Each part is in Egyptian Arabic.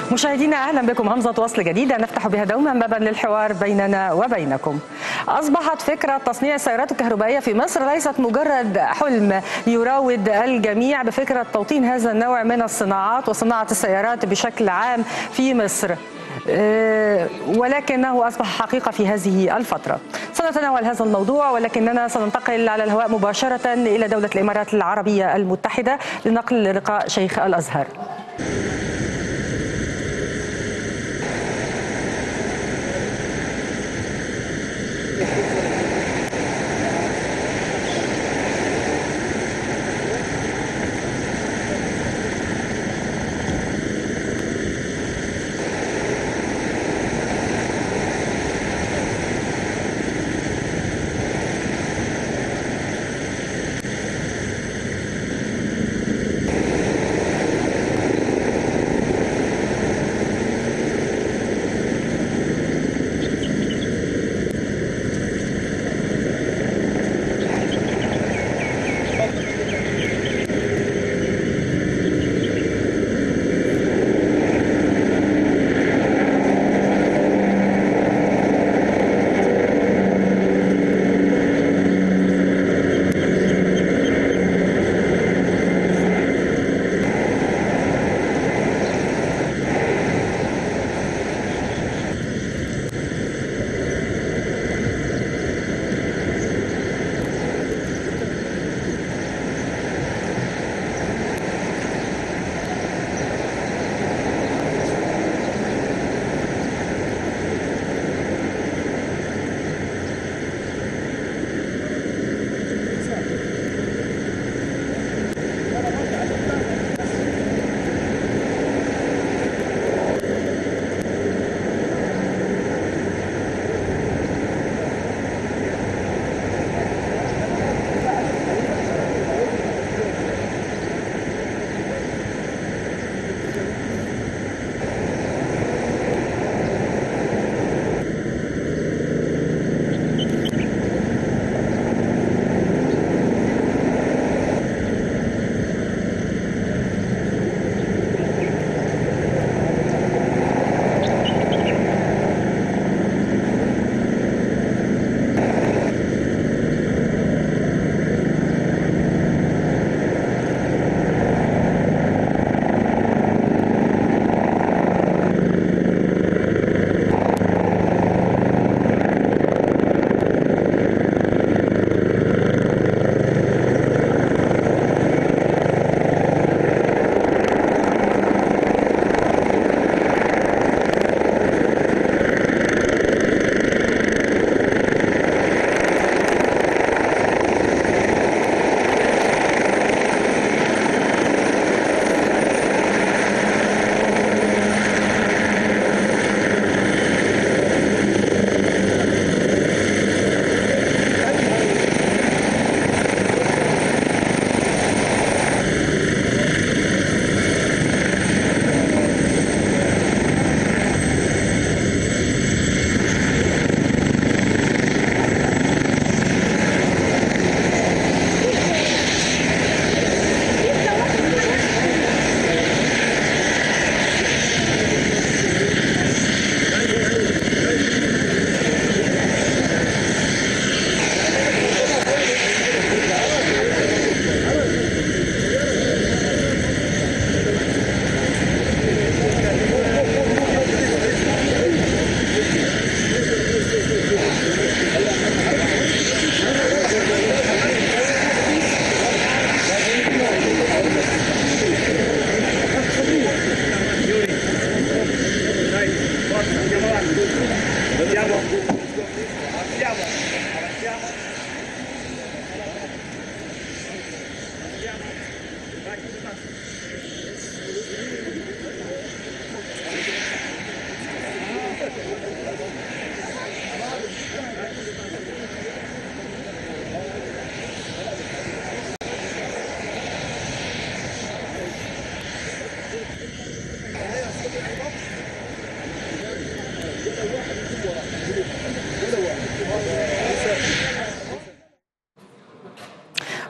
مشاهدينا اهلا بكم همزه وصل جديده نفتح بها دوما بابا للحوار بيننا وبينكم. اصبحت فكره تصنيع السيارات الكهربائيه في مصر ليست مجرد حلم يراود الجميع بفكره توطين هذا النوع من الصناعات وصناعه السيارات بشكل عام في مصر. ولكنه أصبح حقيقة في هذه الفترة سنتناول هذا الموضوع ولكننا سننتقل على الهواء مباشرة إلى دولة الإمارات العربية المتحدة لنقل لقاء شيخ الأزهر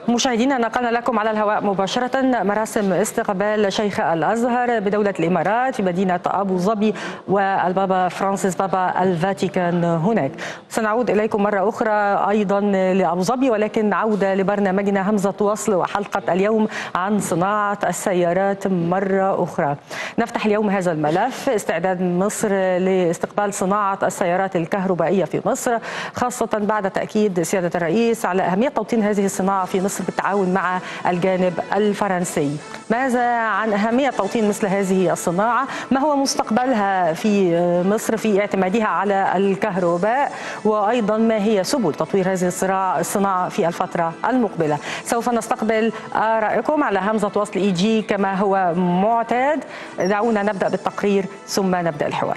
مشاهدينا نقلنا لكم على الهواء مباشرة مراسم استقبال شيخ الأزهر بدولة الإمارات في مدينة أبو ظبي والبابا فرانسيس بابا الفاتيكان هناك سنعود إليكم مرة أخرى أيضا لأبو ظبي ولكن عودة لبرنامجنا همزة وصل وحلقة اليوم عن صناعة السيارات مرة أخرى نفتح اليوم هذا الملف استعداد مصر لاستقبال صناعة السيارات الكهربائية في مصر خاصة بعد تأكيد سيادة الرئيس على أهمية توطين هذه الصناعة في مصر بالتعاون مع الجانب الفرنسي ماذا عن أهمية توطين مثل هذه الصناعة ما هو مستقبلها في مصر في اعتمادها على الكهرباء وأيضا ما هي سبل تطوير هذه الصناعة في الفترة المقبلة سوف نستقبل آرائكم على همزة وصل إي جي كما هو معتاد دعونا نبدأ بالتقرير ثم نبدأ الحوار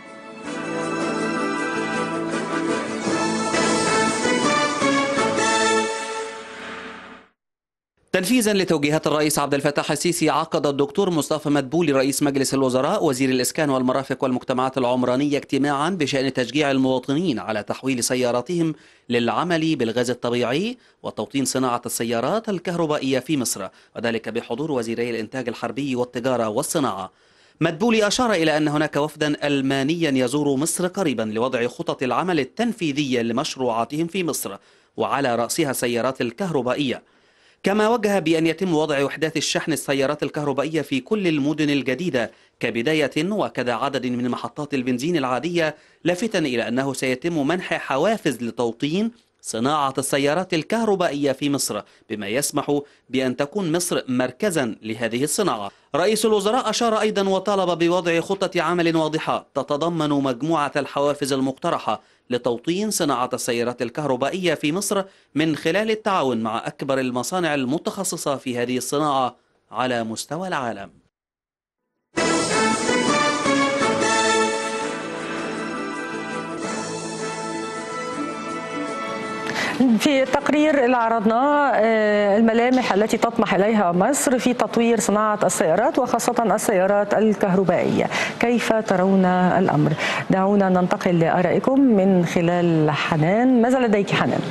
تنفيذا لتوجيهات الرئيس عبد الفتاح السيسي عقد الدكتور مصطفى مدبولي رئيس مجلس الوزراء وزير الاسكان والمرافق والمجتمعات العمرانيه اجتماعا بشان تشجيع المواطنين على تحويل سياراتهم للعمل بالغاز الطبيعي وتوطين صناعه السيارات الكهربائيه في مصر وذلك بحضور وزيري الانتاج الحربي والتجاره والصناعه. مدبولي أشار إلى أن هناك وفدا ألمانيا يزور مصر قريبا لوضع خطط العمل التنفيذية لمشروعاتهم في مصر وعلى رأسها السيارات الكهربائية كما وجه بأن يتم وضع وحدات الشحن السيارات الكهربائية في كل المدن الجديدة كبداية وكذا عدد من محطات البنزين العادية لافتا إلى أنه سيتم منح حوافز لتوطين صناعة السيارات الكهربائية في مصر بما يسمح بأن تكون مصر مركزا لهذه الصناعة رئيس الوزراء أشار أيضا وطالب بوضع خطة عمل واضحة تتضمن مجموعة الحوافز المقترحة لتوطين صناعة السيارات الكهربائية في مصر من خلال التعاون مع أكبر المصانع المتخصصة في هذه الصناعة على مستوى العالم في التقرير اللي عرضناه الملامح التي تطمح اليها مصر في تطوير صناعه السيارات وخاصه السيارات الكهربائيه، كيف ترون الامر؟ دعونا ننتقل لارائكم من خلال حنان، ماذا لديك حنان؟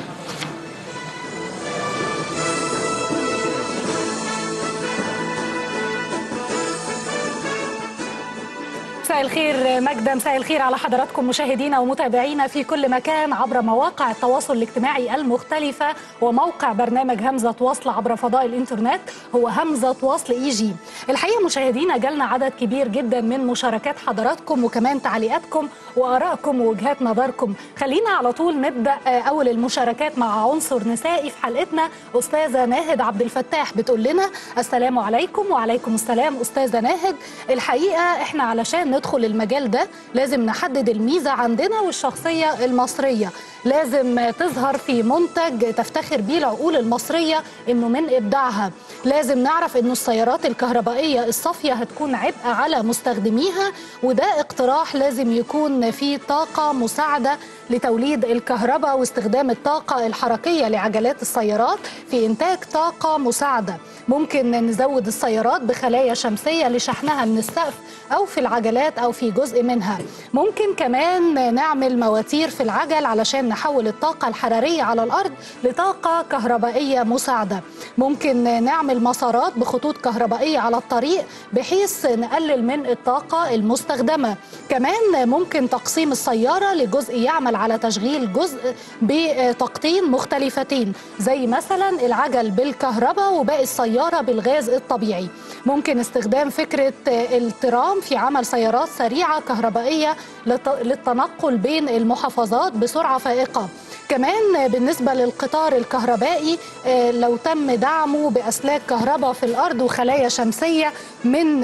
مساء الخير مجدة مساء الخير على حضراتكم مشاهدينا ومتابعينا في كل مكان عبر مواقع التواصل الاجتماعي المختلفة وموقع برنامج همزة وصل عبر فضاء الإنترنت هو همزة وصل إي جي الحقيقة مشاهدينا جالنا عدد كبير جدا من مشاركات حضراتكم وكمان تعليقاتكم وآرائكم ووجهات نظركم خلينا على طول نبدأ أول المشاركات مع عنصر نسائي في حلقتنا أستاذة ناهد عبد الفتاح بتقول لنا السلام عليكم وعليكم السلام أستاذة ناهد الحقيقة إحنا علشان ندخل المجال ده لازم نحدد الميزة عندنا والشخصية المصرية لازم تظهر في منتج تفتخر بيه العقول المصرية انه من ابداعها لازم نعرف انه السيارات الكهربائية الصافية هتكون عبء على مستخدميها وده اقتراح لازم يكون فيه طاقة مساعدة لتوليد الكهرباء واستخدام الطاقة الحركية لعجلات السيارات في إنتاج طاقة مساعدة ممكن نزود السيارات بخلايا شمسية لشحنها من السقف أو في العجلات أو في جزء منها ممكن كمان نعمل مواتير في العجل علشان نحول الطاقة الحرارية على الأرض لطاقة كهربائية مساعدة ممكن نعمل مسارات بخطوط كهربائية على الطريق بحيث نقلل من الطاقة المستخدمة كمان ممكن تقسيم السيارة لجزء يعمل على تشغيل جزء بطاقتين مختلفتين زي مثلا العجل بالكهرباء وباقي السيارة بالغاز الطبيعي ممكن استخدام فكرة الترام في عمل سيارات سريعة كهربائية للتنقل بين المحافظات بسرعة فائقة كمان بالنسبة للقطار الكهربائي لو تم دعمه بأسلاك كهرباء في الأرض وخلايا شمسية من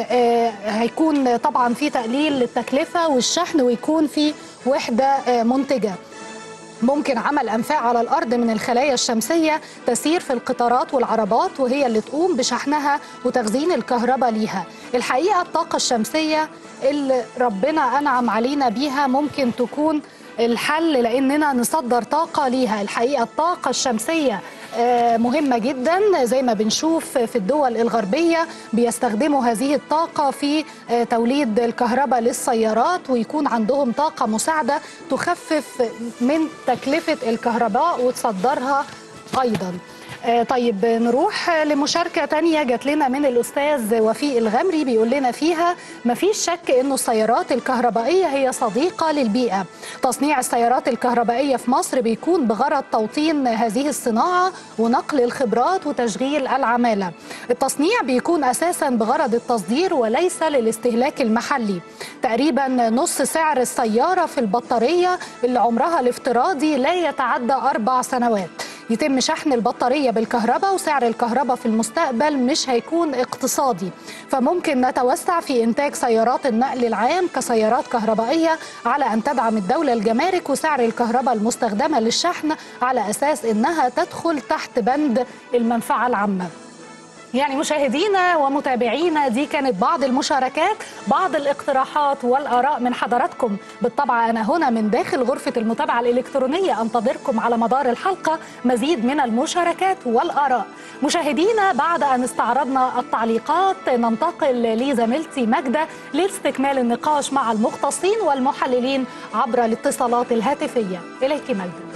هيكون طبعا في تقليل للتكلفة والشحن ويكون في وحدة منتجة ممكن عمل أنفاق على الأرض من الخلايا الشمسية تسير في القطارات والعربات وهي اللي تقوم بشحنها وتخزين الكهرباء ليها الحقيقة الطاقة الشمسية اللي ربنا أنعم علينا بيها ممكن تكون الحل لأننا نصدر طاقة ليها الحقيقة الطاقة الشمسية مهمة جدا زي ما بنشوف في الدول الغربية بيستخدموا هذه الطاقة في توليد الكهرباء للسيارات ويكون عندهم طاقة مساعدة تخفف من تكلفة الكهرباء وتصدرها أيضا آه، طيب نروح لمشاركة تانية جات لنا من الأستاذ وفيق الغمري بيقول لنا فيها مفيش شك أنه السيارات الكهربائية هي صديقة للبيئة تصنيع السيارات الكهربائية في مصر بيكون بغرض توطين هذه الصناعة ونقل الخبرات وتشغيل العمالة التصنيع بيكون أساسا بغرض التصدير وليس للاستهلاك المحلي تقريبا نص سعر السيارة في البطارية اللي عمرها الافتراضي لا يتعدى أربع سنوات يتم شحن البطارية بالكهرباء وسعر الكهرباء في المستقبل مش هيكون اقتصادي فممكن نتوسع في إنتاج سيارات النقل العام كسيارات كهربائية على أن تدعم الدولة الجمارك وسعر الكهرباء المستخدمة للشحن على أساس إنها تدخل تحت بند المنفعة العامة يعني مشاهدينا ومتابعينا دي كانت بعض المشاركات بعض الاقتراحات والآراء من حضراتكم بالطبع أنا هنا من داخل غرفة المتابعة الإلكترونية أنتظركم على مدار الحلقة مزيد من المشاركات والآراء مشاهدينا بعد أن استعرضنا التعليقات ننتقل لزميلتي ماجدة لاستكمال النقاش مع المختصين والمحللين عبر الاتصالات الهاتفية إليك ماجدة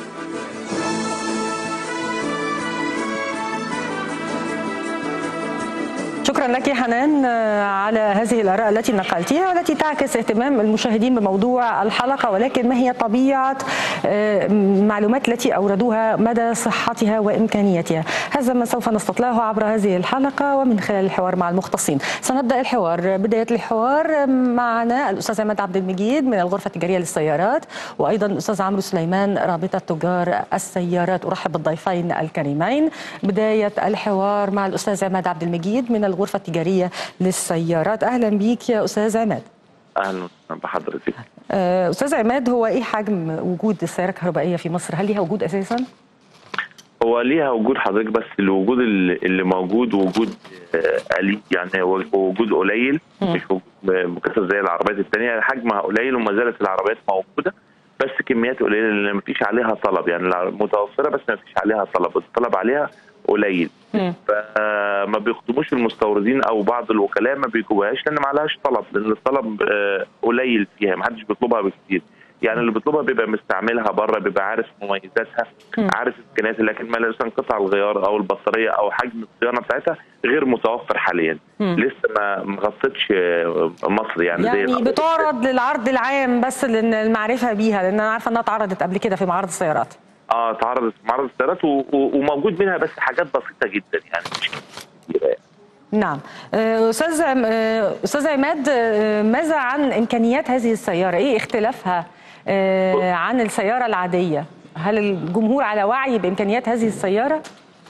شكرا لك حنان على هذه الآراء التي نقلتها والتي تعكس اهتمام المشاهدين بموضوع الحلقة ولكن ما هي طبيعة المعلومات التي أوردوها مدى صحتها وإمكانيتها هذا ما سوف نستطلعه عبر هذه الحلقة ومن خلال الحوار مع المختصين سنبدأ الحوار بداية الحوار معنا الأستاذ عماد عبد المجيد من الغرفة التجارية للسيارات وأيضا الأستاذ عمرو سليمان رابطة تجار السيارات أرحب بالضيفين الكريمين بداية الحوار مع الأستاذ عماد عبد المجيد من الغرفة التجارية للسيارات أهلا بيك يا أستاذ عماد اهلا وسهلا بحضرتك أستاذ عماد هو إيه حجم وجود السيارة الكهربائية في مصر هل ليها وجود أساسا؟ هو ليها وجود حضرتك بس الوجود اللي اللي موجود وجود آه، قليل يعني هو وجود قليل مم. مش وجود مكثف زي العربيات الثانيه حجمها قليل وما زالت العربيات موجوده بس كميات قليله لان ما فيش عليها طلب يعني الع- متوفره بس ما فيش عليها طلب الطلب عليها قليل مم. فما بيخدموش المستوردين او بعض الوكلاء ما بيجيبوهاش لان ما عليهاش طلب لان الطلب آه، قليل فيها ما حدش بيطلبها بكتير يعني اللي بيطلبها بيبقى مستعملها بره بيبقى عارف مميزاتها مم. عارف امكانياتها لكن ما مثلا قطع الغيار او البطاريه او حجم الصيانه بتاعتها غير متوفر حاليا مم. لسه ما ما غطتش آه، مصر يعني, زي يعني العربيات بتعرض للعرض العام بس للمعرفة بيها لأن أنا عارفة أنها اتعرضت قبل كده في معرض السيارات اه اتعرضت في معرض السيارات و- و- وموجود منها بس حاجات بسيطه جدا يعني مش كتير يعني. نعم آه، أستاذ عم- آه، أستاذ عماد آه، ماذا عن إمكانيات هذه السيارة إيه اختلافها آه، عن السيارة العادية هل الجمهور على وعي بإمكانيات هذه السيارة؟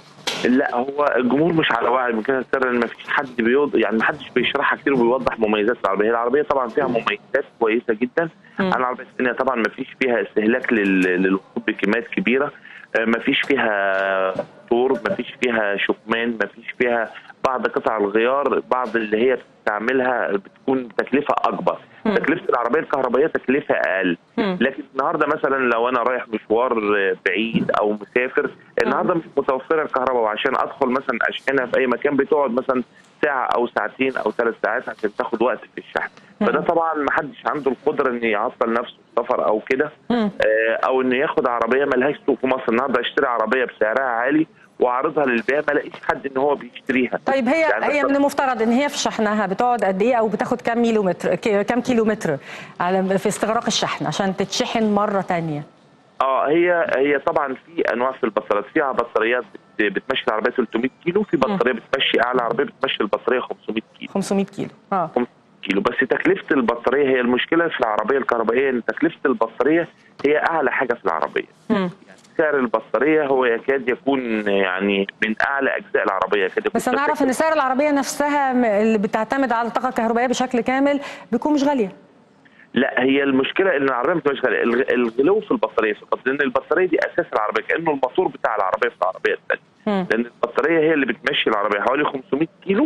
لا هو الجمهور مش على وعي من كده السر ان ما فيش حد بيوض يعني ما حدش بيشرحها كتير وبيوضح مميزات العربيه هي العربيه طبعا فيها مميزات كويسه جدا مم. عن العربيه الثانيه طبعا ما فيش فيها استهلاك لل- للوقود بكميات كبيره آه، ما فيش فيها طور ما فيش فيها شكمان ما فيش فيها بعض قطع الغيار بعض اللي هي بتستعملها بتكون تكلفه اكبر مم. تكلفه العربيه الكهربائيه تكلفه اقل مم. لكن النهارده مثلا لو انا رايح مشوار بعيد او مسافر النهارده مش متوفره الكهرباء وعشان ادخل مثلا اشحنها في اي مكان بتقعد مثلا ساعه او ساعتين او ثلاث ساعات عشان تاخد وقت في الشحن فده طبعا ما حدش عنده القدره ان يعطل نفسه في سفر او كده مم. آه، او انه ياخد عربيه ملهاش سوق في مصر النهارده اشتري عربيه بسعرها عالي واعرضها للبيع ما الاقيش حد ان هو بيشتريها طيب هي يعني هي من المفترض ان هي في شحنها بتقعد قد ايه او بتاخد كام كيلومتر ك- كام كيلومتر على في استغراق الشحن عشان تتشحن مره تانية اه هي هي طبعا في انواع في البطاريات فيها بطاريات بت- بتمشي العربيه 300 كيلو في بطاريه بتمشي اعلى عربيه بتمشي البطاريه 500 كيلو 500 كيلو اه 500 كيلو بس تكلفه البطاريه هي المشكله في العربيه الكهربائيه ان تكلفه البطاريه هي اعلى حاجه في العربيه مم. سعر البطاريه هو يكاد يكون يعني من اعلى اجزاء العربيه يكاد يكون بس انا اعرف ان سعر العربيه نفسها م- اللي بتعتمد على الطاقه الكهربائيه بشكل كامل بيكون مش غاليه لا هي المشكله ان العربيه ما بتبقاش غاليه الغ- الغلو في البطاريه في البطارية، لان البطاريه دي اساس العربيه كانه الموتور بتاع العربيه في العربيه الثانيه مم. لان البطاريه هي اللي بتمشي العربيه حوالي 500 كيلو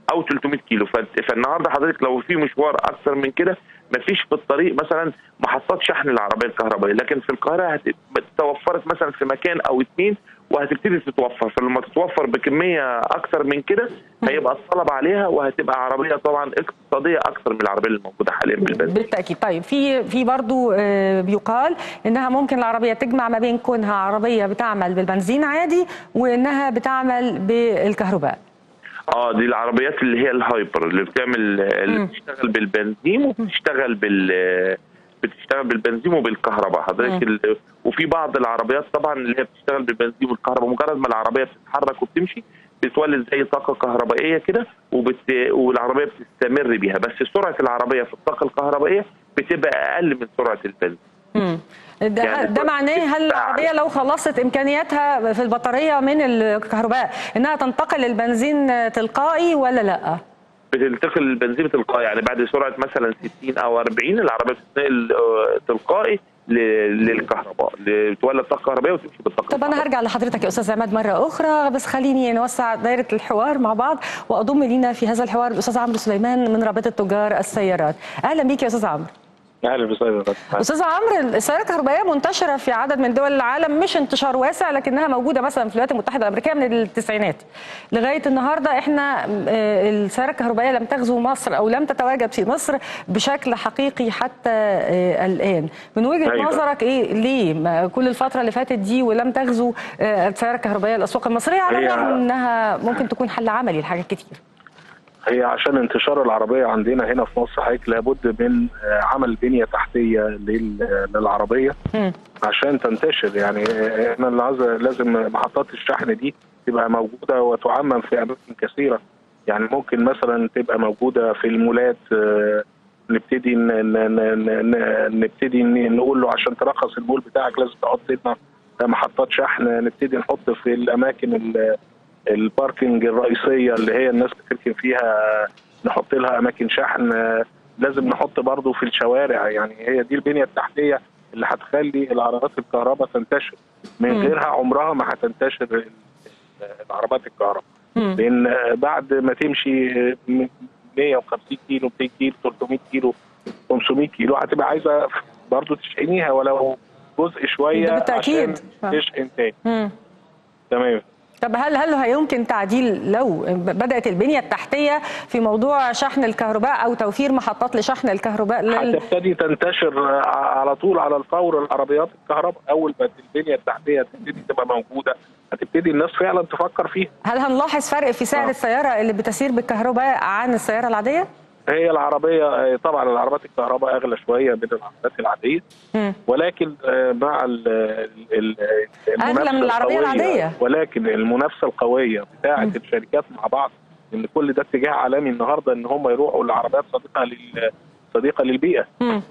او 300 كيلو ف- فالنهارده حضرتك لو في مشوار اكثر من كده مفيش في الطريق مثلا محطات شحن العربيه الكهربائيه لكن في القاهره هت- توفرت مثلا في مكان او اثنين وهتبتدي تتوفر فلما تتوفر بكميه اكثر من كده هيبقى الطلب عليها وهتبقى عربيه طبعا اقتصاديه اكثر من العربيه اللي موجوده حاليا بالبنزين بالتاكيد طيب في في برضه آه، بيقال انها ممكن العربيه تجمع ما بين كونها عربيه بتعمل بالبنزين عادي وانها بتعمل بالكهرباء اه دي العربيات اللي هي الهايبر اللي بتعمل اللي بتشتغل بالبنزين وبتشتغل بال بتشتغل بالبنزين وبالكهرباء حضرتك ال... وفي بعض العربيات طبعا اللي هي بتشتغل بالبنزين والكهرباء مجرد ما العربيه بتتحرك وبتمشي بتولد زي طاقه كهربائيه كده وبت... والعربيه بتستمر بيها بس سرعه العربيه في الطاقه الكهربائيه بتبقى اقل من سرعه البنزين مم. ده, يعني ده معناه هل العربيه لو خلصت امكانياتها في البطاريه من الكهرباء انها تنتقل للبنزين تلقائي ولا لا؟ بتنتقل البنزين تلقائي يعني بعد سرعه مثلا 60 او 40 العربيه بتتنقل آه، تلقائي ل- للكهرباء بتولد طاقه كهربائيه وتمشي بالطاقه طب انا هرجع لحضرتك يا استاذ عماد مره اخرى بس خليني نوسع دائره الحوار مع بعض واضم لينا في هذا الحوار الاستاذ عمرو سليمان من رابطه تجار السيارات اهلا بيك يا استاذ عمرو اهلا وسهلا استاذ عمرو السيارات الكهربائيه منتشره في عدد من دول العالم مش انتشار واسع لكنها موجوده مثلا في الولايات المتحده الامريكيه من التسعينات لغايه النهارده احنا آه، السيارات الكهربائيه لم تغزو مصر او لم تتواجد في مصر بشكل حقيقي حتى آه، الان من وجهه أيوة. نظرك ايه ليه ما كل الفتره اللي فاتت دي ولم تغزو آه، السيارات الكهربائيه الاسواق المصريه على هي- الرغم انها ممكن تكون حل عملي لحاجات كتير هي عشان انتشار العربيه عندنا هنا في مصر حضرتك لابد من آه، عمل بنيه تحتيه لل- للعربيه مم. عشان تنتشر يعني آه، احنا اللي عايز- لازم محطات الشحن دي تبقى موجوده وتعمم في اماكن كثيره يعني ممكن مثلا تبقى موجوده في المولات آه، نبتدي ن- ن- ن- ن- نبتدي ن- نقول له عشان ترخص المول بتاعك لازم تحط لنا محطات شحن نبتدي نحط في الاماكن ال- الباركنج الرئيسيه اللي هي الناس بتركن فيها نحط لها اماكن شحن آه، لازم نحط برضو في الشوارع يعني هي دي البنيه التحتيه اللي هتخلي العربات الكهرباء تنتشر من مم. غيرها عمرها ما هتنتشر ال- العربات الكهرباء مم. لان آه، بعد ما تمشي آه، م- 150 كيلو 200 كيلو 300 كيلو 500 كيلو هتبقى عايزه برضو تشحنيها ولو جزء شويه ده بالتأكيد. عشان تشحن تاني مم. تمام طب هل هل هيمكن تعديل لو بدات البنيه التحتيه في موضوع شحن الكهرباء او توفير محطات لشحن الكهرباء لل... هتبتدي تنتشر آه، على طول على الفور العربيات الكهرباء اول ما البنيه التحتيه تبتدي تبقى موجوده هتبتدي الناس فعلا تفكر فيها هل هنلاحظ فرق في سعر آه. السياره اللي بتسير بالكهرباء عن السياره العاديه؟ هي العربيه آه، طبعا العربات الكهرباء اغلى شويه من العربات العاديه مم. ولكن آه، مع ال- ال- ال- أغلى من المنافسة العربية القوية- العادية. ولكن المنافسه القويه بتاعه مم. الشركات مع بعض ان كل ده اتجاه عالمي النهارده ان هم يروحوا لعربيات صديقه لل صديقه للبيئه مم.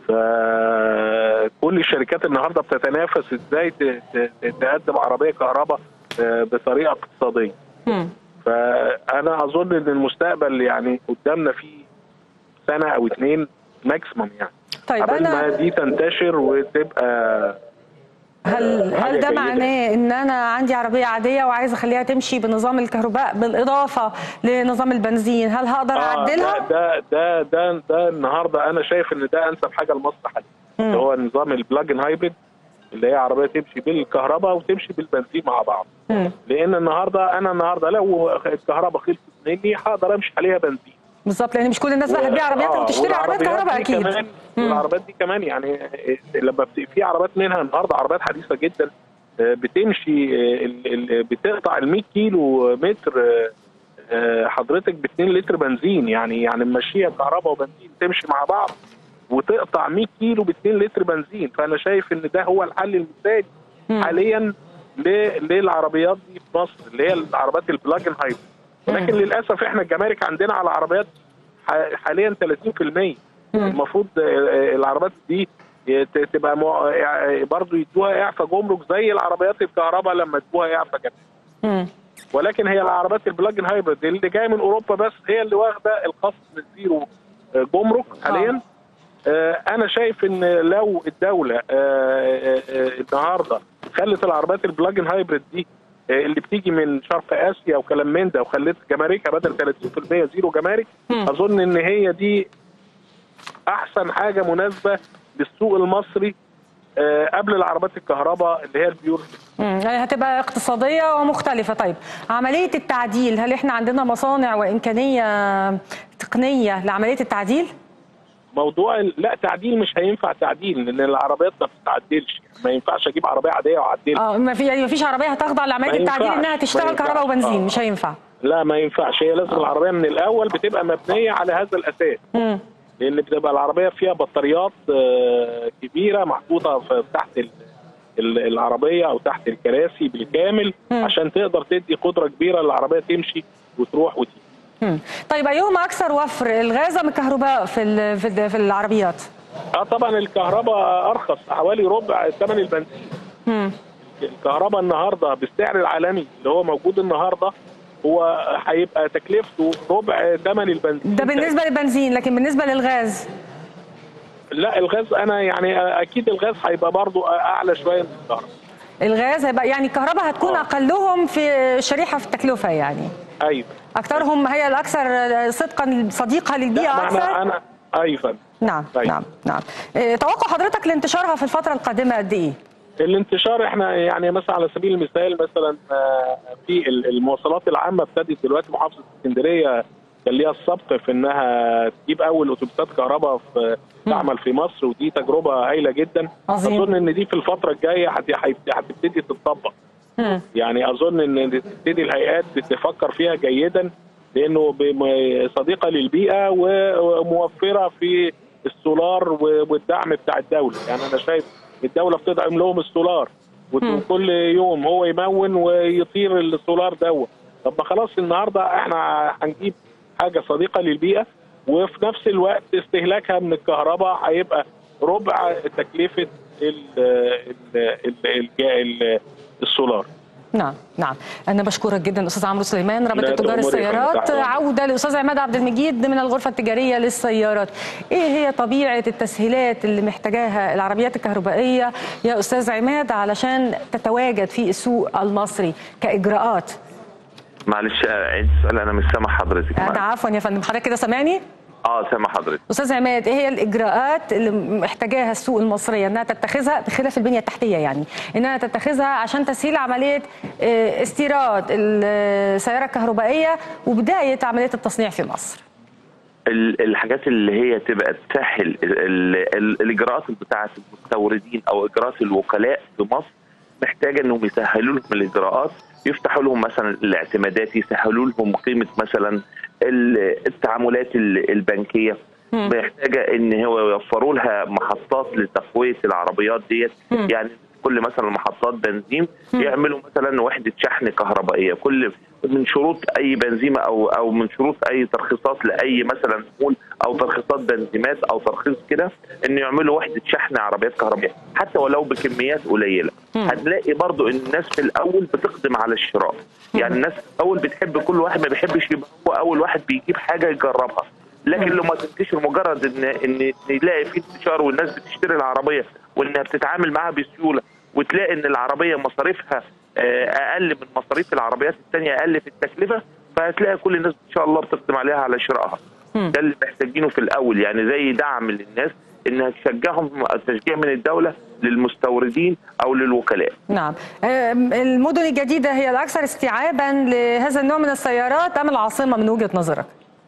فكل الشركات النهارده بتتنافس ازاي ت- ت- تقدم عربيه كهرباء آه، بطريقه اقتصاديه مم. فانا اظن ان المستقبل يعني قدامنا فيه سنه او اتنين ماكسيموم يعني طيب قبل ما انا دي تنتشر وتبقى هل حاجة هل ده جيدة. معناه ان انا عندي عربيه عاديه وعايز اخليها تمشي بنظام الكهرباء بالاضافه لنظام البنزين هل هقدر آه اعدلها؟ ده ده ده ده, ده النهارده انا شايف ان ده انسب حاجه لمصر حاليا مم. اللي هو نظام البلاجن هايبريد اللي هي عربيه تمشي بالكهرباء وتمشي بالبنزين مع بعض مم. لان النهارده انا النهارده لو الكهرباء خلصت مني هقدر امشي عليها بنزين بالظبط لان مش كل الناس بقى هتبيع عربيات آه، وتشتري عربيات والعربيات كهرباء دي اكيد كمان مم. والعربيات دي كمان يعني لما بت- في عربيات منها النهارده عربيات حديثه جدا آه، بتمشي آه، ال- ال- بتقطع ال 100 كيلو متر آه، آه، حضرتك ب 2 لتر بنزين يعني يعني ماشيه كهرباء وبنزين تمشي مع بعض وتقطع 100 كيلو ب 2 لتر بنزين فانا شايف ان ده هو الحل المثالي مم. حاليا ل- للعربيات دي في مصر اللي هي العربيات البلاجن هايبريد ولكن مم. للاسف احنا الجمارك عندنا على عربيات ح- حاليا 30% مم. المفروض آه، آه، العربيات دي ت- تبقى مع- آه، برضو يدوها اعفاء جمرك زي العربيات الكهرباء لما ادوها اعفاء جمرك مم. ولكن هي العربيات البلاجن هايبريد اللي جايه من اوروبا بس هي اللي واخده الخصم الزيرو آه، جمرك حاليا آه، انا شايف ان لو الدوله آه، آه، آه، النهارده خلت العربيات البلاجن هايبريد دي آه، اللي بتيجي من شرق اسيا وكلام من ده وخلت جماركها بدل 30% زيرو جمارك اظن ان هي دي احسن حاجه مناسبه للسوق المصري آه، قبل العربات الكهرباء اللي هي البيور مم، يعني هتبقى اقتصادية ومختلفة طيب عملية التعديل هل احنا عندنا مصانع وإمكانية تقنية لعملية التعديل؟ موضوع ال- لا تعديل مش هينفع تعديل لان العربيات ما بتتعدلش ما ينفعش اجيب عربيه عاديه واعدلها اه ما في يعني ما فيش عربية هتخضع لعملية ما التعديل ينفعش، انها ما تشتغل ينفعش. كهرباء وبنزين آه. مش هينفع لا ما ينفعش هي لازم العربيه من الاول بتبقى مبنيه على هذا الاساس مم. لان بتبقى العربيه فيها بطاريات آه، كبيره محطوطه في تحت ال- ال- العربيه او تحت الكراسي بالكامل مم. عشان تقدر تدي قدره كبيره للعربيه تمشي وتروح وتيجي مم. طيب ايهما اكثر وفر الغاز ام الكهرباء في ال- في ال- في العربيات؟ اه طبعا الكهرباء ارخص حوالي ربع ثمن البنزين مم. الكهرباء النهارده بالسعر العالمي اللي هو موجود النهارده هو هيبقى تكلفته ربع ثمن البنزين ده بالنسبة للبنزين لكن بالنسبة للغاز لا الغاز انا يعني اكيد الغاز هيبقى برضو اعلى شويه من الكهرباء الغاز هيبقى يعني الكهرباء هتكون آه. اقلهم في شريحة في التكلفة يعني ايوه اكثرهم هي الاكثر صدقا صديقة لا للبيئة ما اكثر انا انا ايوه نعم طيب. نعم نعم إيه، توقع حضرتك لانتشارها في الفترة القادمة قد ايه؟ الانتشار احنا يعني مثلا على سبيل المثال مثلا آه، في ال- المواصلات العامه ابتدت دلوقتي محافظه اسكندريه كان ليها السبق في انها تجيب اول اتوبيسات كهرباء في تعمل في مصر ودي تجربه هايله جدا عظيم. اظن ان دي في الفتره الجايه هت- هت- هتبتدي تتطبق مم. يعني اظن ان تبتدي الهيئات تفكر فيها جيدا لانه بم- صديقه للبيئه وموفره في السولار و- والدعم بتاع الدوله يعني انا شايف الدوله بتدعم لهم السولار وكل يوم هو يمون ويطير السولار دوت طب ما خلاص النهارده احنا هنجيب حاجه صديقه للبيئه وفي نفس الوقت استهلاكها من الكهرباء هيبقى ربع تكلفه ال ال ال ال ال السولار نعم نعم انا بشكرك جدا استاذ عمرو سليمان رابطه لا، تجار تأمري يا فندم، السيارات تحت أمرك. عوده لاستاذ عماد عبد المجيد من الغرفه التجاريه للسيارات ايه هي طبيعه التسهيلات اللي محتاجاها العربيات الكهربائيه يا استاذ عماد علشان تتواجد في السوق المصري كاجراءات معلش آه، عيد السؤال انا مش سامع حضرتك انا معلش. عفوا يا فندم حضرتك كده سامعني اه سامع حضرتك استاذ عماد ايه هي الاجراءات اللي محتاجاها السوق المصريه انها تتخذها بخلاف البنيه التحتيه يعني انها تتخذها عشان تسهيل عمليه آه، استيراد السياره الكهربائيه وبدايه عمليه التصنيع في مصر ال- الحاجات اللي هي تبقى تسهل ال- ال- الاجراءات بتاعه المستوردين او اجراءات الوكلاء في مصر محتاجه انهم يسهلوا لهم الاجراءات يفتحوا لهم مثلا الاعتمادات يسهلوا لهم قيمه مثلا ال- التعاملات ال- البنكيه محتاجه ان هو يوفروا لها محطات لتقويه العربيات ديت يعني كل مثلا محطات بنزين يعملوا مثلا وحده شحن كهربائيه كل من شروط اي بنزيمه او او من شروط اي ترخيصات لاي مثلا مول او ترخيصات بنزيمات او ترخيص كده ان يعملوا وحده شحن عربيات كهربائيه حتى ولو بكميات قليله هتلاقي برضو ان الناس في الاول بتقدم على الشراء يعني الناس في الاول بتحب كل واحد ما بيحبش يبقى هو اول واحد بيجيب حاجه يجربها لكن لما تنتشر مجرد ان ان يلاقي في انتشار والناس بتشتري العربيه وانها بتتعامل معاها بسهوله وتلاقي ان العربيه مصاريفها آه، اقل من مصاريف العربيات الثانيه اقل في التكلفه فهتلاقي كل الناس ان شاء الله بتقدم عليها على شرائها ده اللي محتاجينه في الاول يعني زي دعم للناس انها تشجعهم تشجيع من الدوله للمستوردين او للوكلاء نعم آم، المدن الجديده هي الاكثر استيعابا لهذا النوع من السيارات ام العاصمه من وجهه نظرك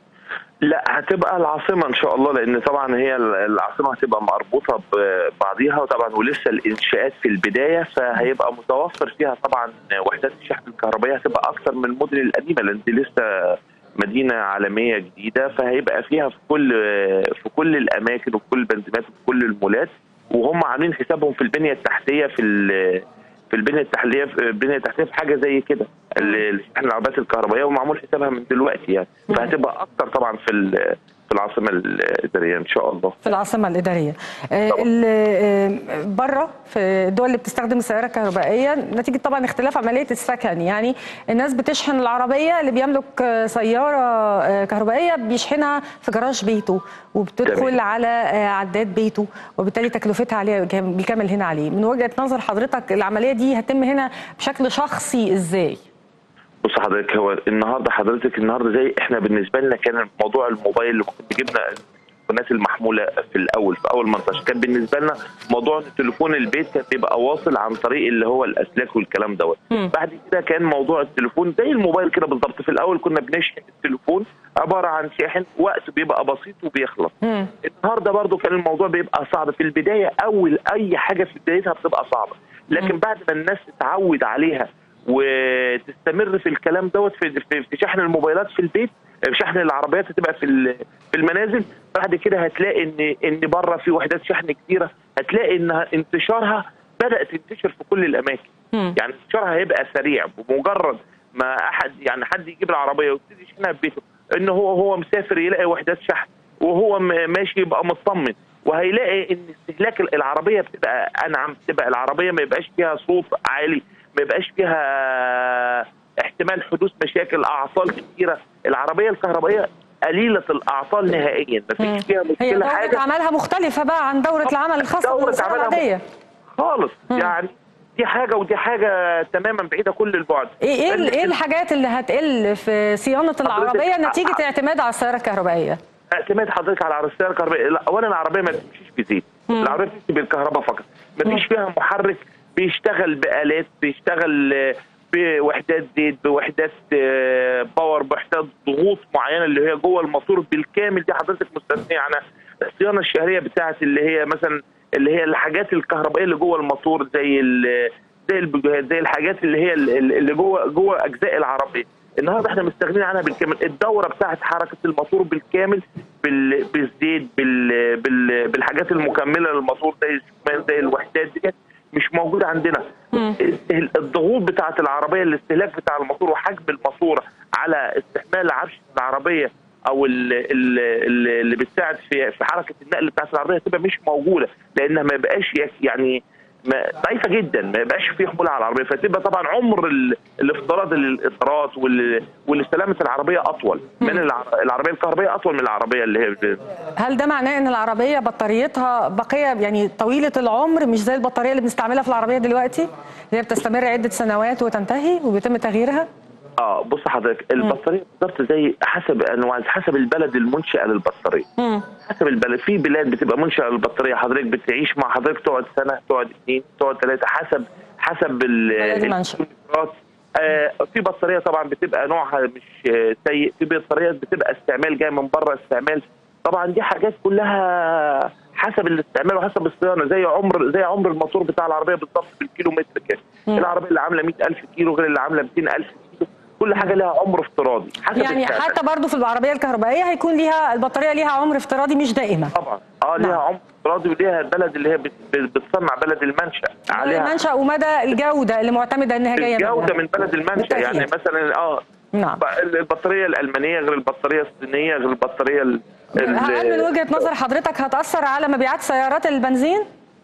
لا هتبقى العاصمة إن شاء الله لأن طبعا هي العاصمة هتبقى مربوطة ببعضيها وطبعا ولسه الإنشاءات في البداية فهيبقى متوفر فيها طبعا وحدات الشحن الكهربائية هتبقى أكثر من المدن القديمة لأن دي لسه مدينة عالمية جديدة فهيبقى فيها في كل في كل الأماكن وفي كل البنزينات وفي كل المولات وهم عاملين حسابهم في البنية التحتية في ال- في البنيه التحتيه في البنيه التحتيه في حاجه زي كده ال- شحن العربيات الكهربائيه ومعمول حسابها من دلوقتي يعني فهتبقى اكتر طبعا في ال- في العاصمه الاداريه ان شاء الله في العاصمه الاداريه آه، ال- آه، بره في الدول اللي بتستخدم السياره الكهربائيه نتيجه طبعا اختلاف عمليه السكن يعني الناس بتشحن العربيه اللي بيملك آه، سياره آه، كهربائيه بيشحنها في جراج بيته وبتدخل تمام. على آه، عداد بيته وبالتالي تكلفتها عليه كام- بيكمل هنا عليه من وجهه نظر حضرتك العمليه دي هتتم هنا بشكل شخصي ازاي بص حضرتك هو النهارده حضرتك النهارده زي احنا بالنسبه لنا كان موضوع الموبايل اللي كنا جبنا التليفونات المحموله في الاول في اول منتشر كان بالنسبه لنا موضوع ان تليفون البيت كان بيبقى واصل عن طريق اللي هو الاسلاك والكلام دوت مم. بعد كده كان موضوع التليفون زي الموبايل كده بالظبط في الاول كنا بنشحن التليفون عباره عن شاحن وقت بيبقى بسيط وبيخلص مم. النهارده برضو كان الموضوع بيبقى صعب في البدايه اول اي حاجه في بدايتها بتبقى صعبه لكن بعد ما الناس تتعود عليها وتستمر في الكلام دوت في, في, في شحن الموبايلات في البيت في شحن العربيات هتبقى في ال- في المنازل بعد كده هتلاقي ان ان بره في وحدات شحن كتيره هتلاقي انها انتشارها بدات تنتشر في كل الاماكن مم. يعني انتشارها هيبقى سريع بمجرد ما احد يعني حد يجيب العربيه ويبتدي يشحنها في بيته ان هو هو مسافر يلاقي وحدات شحن وهو م- ماشي يبقى مطمن وهيلاقي ان استهلاك العربيه بتبقى انعم بتبقى العربيه ما يبقاش فيها صوت عالي ما يبقاش فيها احتمال حدوث مشاكل اعطال كثيره العربيه الكهربائيه قليله الاعطال نهائيا ما مم. فيش فيها هي مشكله دورة حاجه عملها مختلفة بقى عن دورة العمل الخاصة دورة بالسيارة عملها العادية خالص يعني دي حاجه ودي حاجه تماما بعيده كل البعد ايه ايه ال- ايه الحاجات اللي هتقل في صيانة العربية نتيجة اعتماد على السيارة الكهربائية؟ اعتماد حضرتك على السياره الكهربائيه لا اولا العربيه ما بتمشيش بزيت العربيه بتمشي بالكهرباء فقط ما فيش فيها محرك بيشتغل بالات بيشتغل آه، بوحدات زيت بوحدات آه، باور بوحدات ضغوط معينه اللي هي جوه الموتور بالكامل دي حضرتك مستثنيه عنها الصيانه الشهريه بتاعت اللي هي مثلا اللي هي الحاجات الكهربائيه اللي جوه الموتور زي ال- زي البجوهات زي الحاجات اللي هي ال- اللي جوه جوه اجزاء العربيه النهارده احنا مستغنيين عنها بالكامل الدوره بتاعت حركه الموتور بالكامل بال... بالزيت بال... بال... بالحاجات المكمله للموتور زي الشكمان زي الوحدات دي مش موجوده عندنا ال- الضغوط بتاعت العربيه الاستهلاك بتاع الموتور وحجم الموتور على استحمال عفش العربيه او ال- ال- ال- اللي بتساعد في في حركه النقل بتاعت العربيه تبقى مش موجوده لانها ما يبقاش يعني ما- ضعيفه جدا ما يبقاش فيه حموله على العربيه فتبقى طبعا عمر ال- الافتراض للاطارات وال- والاستلامه العربيه اطول من الع- العربيه الكهربائيه اطول من العربيه اللي هي ب- هل ده معناه ان العربية بطاريتها بقية يعني طويلة العمر مش زي البطارية اللي بنستعملها في العربية دلوقتي اللي هي بتستمر عدة سنوات وتنتهي وبيتم تغييرها؟ اه بص حضرتك البطاريه بالظبط زي حسب انواع حسب البلد المنشاه للبطاريه مم. حسب البلد في بلاد بتبقى منشأة للبطارية حضرتك بتعيش مع حضرتك تقعد سنة تقعد اثنين تقعد ثلاثة حسب حسب ال- بلد المنشأ. الكيلومترات. آه في بطارية طبعا بتبقى نوعها مش آه، سيء في بطاريات بتبقى استعمال جاي من بره استعمال طبعا دي حاجات كلها حسب الاستعمال وحسب الصيانه زي عمر زي عمر الموتور بتاع العربيه بالظبط بالكيلومتر كده العربيه اللي عامله 100000 كيلو غير اللي عامله 200000 كيلو كل حاجه لها عمر افتراضي حسب يعني الاستعمال. حتى برضو في العربية الكهربائية هيكون ليها البطارية ليها عمر افتراضي مش دائمة طبعا اه ليها نعم. عمق افتراضي وليها البلد اللي هي بت- بتصنع بلد المنشا عليها المنشأ ومدى الجودة اللي معتمدة انها جاية الجوده منها. من بلد المنشا بالتأكيد. يعني مثلا اه نعم البطاريه الالمانيه غير البطاريه الصينيه غير البطاريه ال- ال- هل من وجهة نظر حضرتك هتأثر على مبيعات سيارات البنزين؟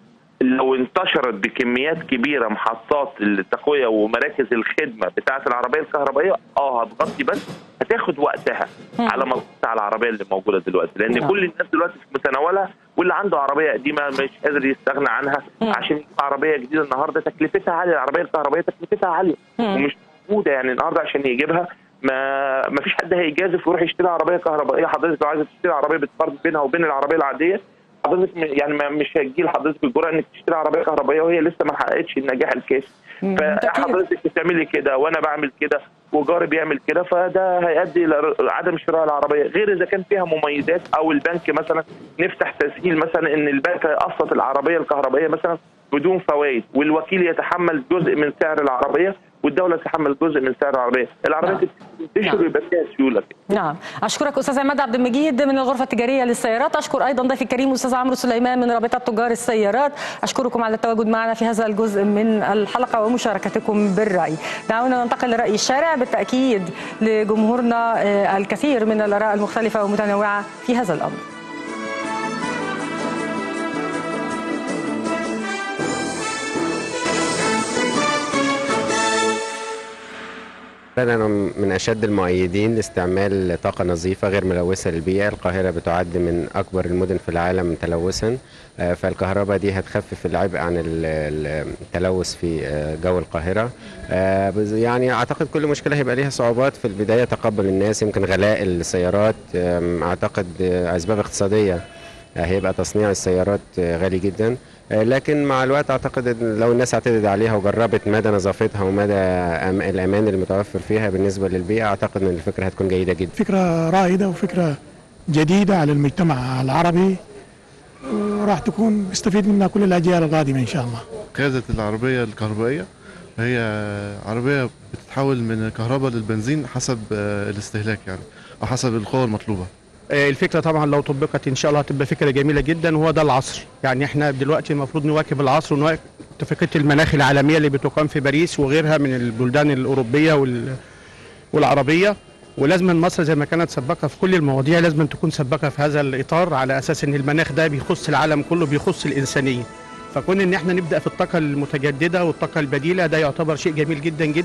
لو انتشرت بكميات كبيره محطات التقويه ومراكز الخدمه بتاعه العربيه الكهربائيه اه هتغطي بس هتاخد وقتها على ما تغطي على العربيه اللي موجوده دلوقتي لان نعم. كل الناس دلوقتي في متناولها واللي عنده عربيه قديمه مش قادر يستغنى عنها عشان يجيب عربيه جديده النهارده تكلفتها عاليه العربيه الكهربائيه تكلفتها عاليه ومش موجوده يعني النهارده عشان يجيبها ما ما فيش حد هيجازف ويروح يشتري عربيه كهربائيه حضرتك لو عايزه تشتري عربيه بتقارن بينها وبين العربيه العاديه حضرتك م- يعني ما مش هتجي لحضرتك الجرأه انك تشتري عربيه كهربائيه وهي لسه ما حققتش النجاح الكافي مم، بالتأكيد. فحضرتك بتعملي كده وانا بعمل كده وجاري بيعمل كده فده هيؤدي الى ر- عدم شراء العربيه غير اذا كان فيها مميزات او البنك مثلا نفتح تسهيل مثلا ان البنك هيقسط العربيه الكهربائيه مثلا بدون فوائد والوكيل يتحمل جزء من سعر العربيه والدوله تتحمل جزء من سعر العربيه العربيه نعم. تنتشر نعم. ويبقى فيها سيوله نعم اشكرك استاذ عماد عبد المجيد من الغرفه التجاريه للسيارات اشكر ايضا ضيفي الكريم استاذ عمرو سليمان من رابطه تجار السيارات اشكركم على التواجد معنا في هذا الجزء من الحلقه ومشاركتكم بالراي دعونا ننتقل لراي الشارع بالتاكيد لجمهورنا آه، الكثير من الاراء المختلفه والمتنوعه في هذا الامر أنا من أشد المؤيدين لاستعمال طاقة نظيفة غير ملوثة للبيئة القاهرة بتعد من أكبر المدن في العالم تلوثا آه، فالكهرباء دي هتخفف العبء عن ال- ال- التلوث في آه، جو القاهرة آه، بز- يعني أعتقد كل مشكلة هيبقى ليها صعوبات في البداية تقبل الناس يمكن غلاء السيارات آم، أعتقد آه، أسباب اقتصادية آه، هيبقى تصنيع السيارات آه، غالي جدا آه، لكن مع الوقت اعتقد إن لو الناس اعتدت عليها وجربت مدى نظافتها ومدى أم- الامان المتوفر فيها بالنسبه للبيئه اعتقد ان الفكره هتكون جيده جدا فكرة رائدة وفكرة جديدة على المجتمع العربي وراح تكون بيستفيد منها كل الأجيال القادمة إن شاء الله قيادة العربية الكهربائية هي عربية بتتحول من الكهرباء للبنزين حسب آه، الاستهلاك يعني أو حسب القوة المطلوبة آه، الفكرة طبعا لو طبقت إن شاء الله هتبقى فكرة جميلة جدا وهو ده العصر يعني احنا دلوقتي المفروض نواكب العصر ونواكب اتفاقية المناخ العالمية اللي بتقام في باريس وغيرها من البلدان الأوروبية وال... والعربية ولازم مصر زي ما كانت سباقة في كل المواضيع لازم تكون سباقة في هذا الإطار على أساس إن المناخ ده بيخص العالم كله بيخص الإنسانية فكون إن احنا نبدأ في الطاقة المتجددة والطاقة البديلة ده يعتبر شيء جميل جدا جدا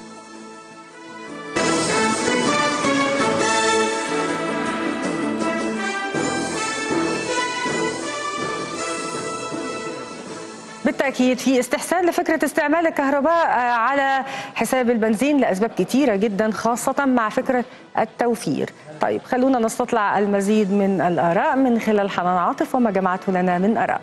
بالتأكيد في استحسان لفكرة استعمال الكهرباء آه، على حساب البنزين لأسباب كثيرة جدا خاصة مع فكرة التوفير طيب خلونا نستطلع المزيد من الآراء من خلال حنان عاطف وما جمعته لنا من آراء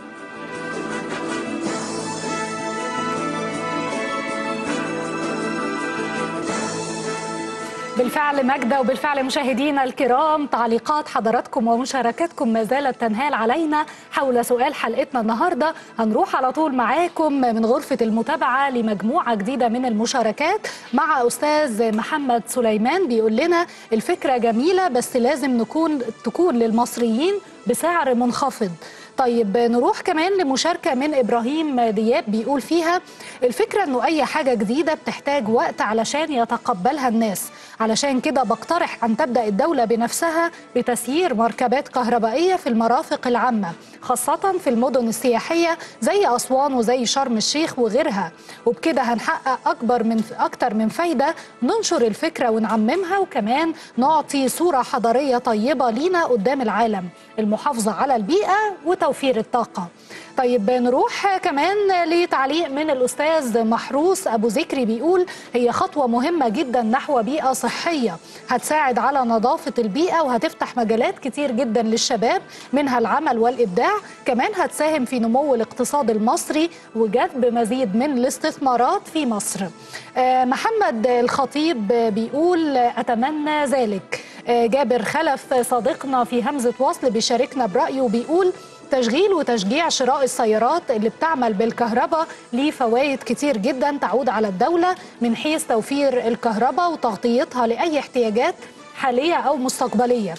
بالفعل ماجدة وبالفعل مشاهدينا الكرام تعليقات حضراتكم ومشاركاتكم ما زالت تنهال علينا حول سؤال حلقتنا النهاردة هنروح على طول معاكم من غرفة المتابعة لمجموعة جديدة من المشاركات مع أستاذ محمد سليمان بيقول لنا الفكرة جميلة بس لازم نكون تكون للمصريين بسعر منخفض طيب نروح كمان لمشاركة من إبراهيم دياب بيقول فيها الفكرة أنه أي حاجة جديدة بتحتاج وقت علشان يتقبلها الناس علشان كده بقترح أن تبدأ الدولة بنفسها بتسيير مركبات كهربائية في المرافق العامة خاصة في المدن السياحية زي أسوان وزي شرم الشيخ وغيرها وبكده هنحقق أكبر من أكتر من فايدة ننشر الفكرة ونعممها وكمان نعطي صورة حضارية طيبة لينا قدام العالم المحافظة على البيئة وتوفير الطاقة طيب نروح كمان لتعليق من الأستاذ محروس أبو ذكري بيقول هي خطوة مهمة جدا نحو بيئة صحية هتساعد على نظافة البيئة وهتفتح مجالات كتير جدا للشباب منها العمل والإبداع كمان هتساهم في نمو الاقتصاد المصري وجذب مزيد من الاستثمارات في مصر آه، محمد الخطيب بيقول أتمنى ذلك آه، جابر خلف صديقنا في همزة وصل بيشاركنا برأيه وبيقول تشغيل وتشجيع شراء السيارات اللي بتعمل بالكهرباء ليه فوائد كتير جدا تعود على الدولة من حيث توفير الكهرباء وتغطيتها لأي احتياجات حالية أو مستقبلية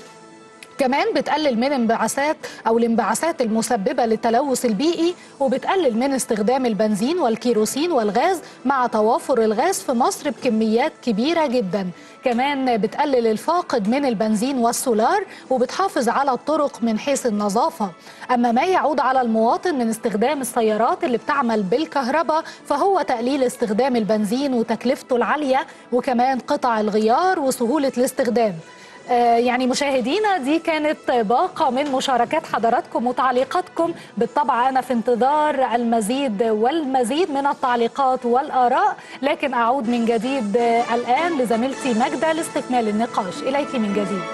كمان بتقلل من انبعاثات او الانبعاثات المسببه للتلوث البيئي وبتقلل من استخدام البنزين والكيروسين والغاز مع توافر الغاز في مصر بكميات كبيره جدا كمان بتقلل الفاقد من البنزين والسولار وبتحافظ على الطرق من حيث النظافه اما ما يعود على المواطن من استخدام السيارات اللي بتعمل بالكهرباء فهو تقليل استخدام البنزين وتكلفته العاليه وكمان قطع الغيار وسهوله الاستخدام آه، يعني مشاهدينا دي كانت باقة من مشاركات حضراتكم وتعليقاتكم بالطبع أنا في انتظار المزيد والمزيد من التعليقات والآراء لكن أعود من جديد آه، الآن لزميلتي ماجدة لاستكمال النقاش إليك من جديد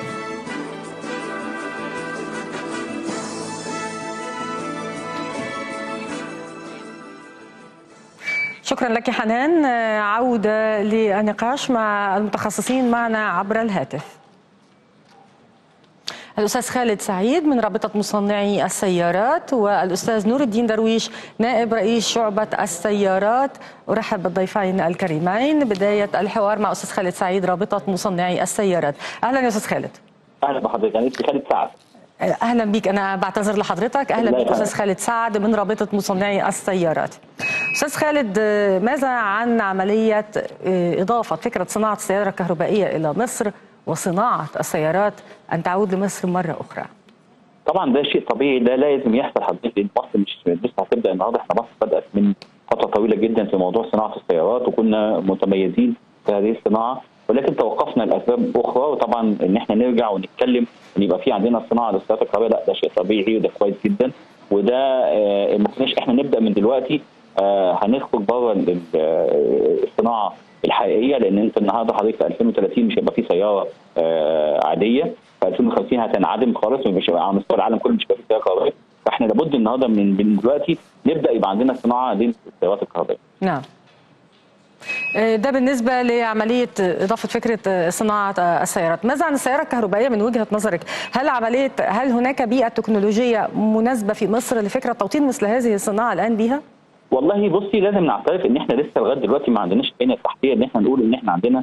شكرا لك حنان آه، عودة للنقاش مع المتخصصين معنا عبر الهاتف الأستاذ خالد سعيد من رابطة مصنعي السيارات والأستاذ نور الدين درويش نائب رئيس شعبة السيارات أرحب بالضيفين الكريمين بداية الحوار مع أستاذ خالد سعيد رابطة مصنعي السيارات أهلا يا أستاذ خالد اهلا بحضرتك انا اسمي خالد سعد اهلا بيك انا بعتذر لحضرتك اهلا الله بيك يخليك. استاذ خالد سعد من رابطه مصنعي السيارات استاذ خالد آه، ماذا عن عمليه آه، اضافه فكره صناعه السياره الكهربائيه الى مصر وصناعه السيارات ان تعود لمصر مره اخرى طبعا ده شيء طبيعي ده لازم يحصل حضرتك لان مصر مش لسه هتبدا النهارده احنا مصر بدات من فتره طويله جدا في موضوع صناعه السيارات وكنا متميزين في هذه الصناعه ولكن توقفنا لاسباب اخرى وطبعا ان احنا نرجع ونتكلم ان يبقى في عندنا صناعه للسيارات الكهربائيه لا ده شيء طبيعي وده كويس جدا وده آه، ما كناش احنا نبدا من دلوقتي آه، هنخرج بره ال- ال- آه، الصناعه الحقيقيه لان انت النهارده حضرتك في 2030 مش هيبقى في سياره آه، عاديه في 2050 هتنعدم خالص ومش هيبقى على مستوى العالم كله مش هيبقى في سياره كهربائيه فاحنا لابد النهارده من من دلوقتي نبدا يبقى عندنا صناعه للسيارات الكهربائيه نعم آه، ده بالنسبة لعملية إضافة فكرة آه، صناعة آه، السيارات ماذا عن السيارة الكهربائية من وجهة نظرك هل عملية هل هناك بيئة تكنولوجية مناسبة في مصر لفكرة توطين مثل هذه الصناعة الآن بها؟ والله بصي لازم نعترف ان احنا لسه لغايه دلوقتي ما عندناش البنيه التحتيه ان احنا نقول ان احنا عندنا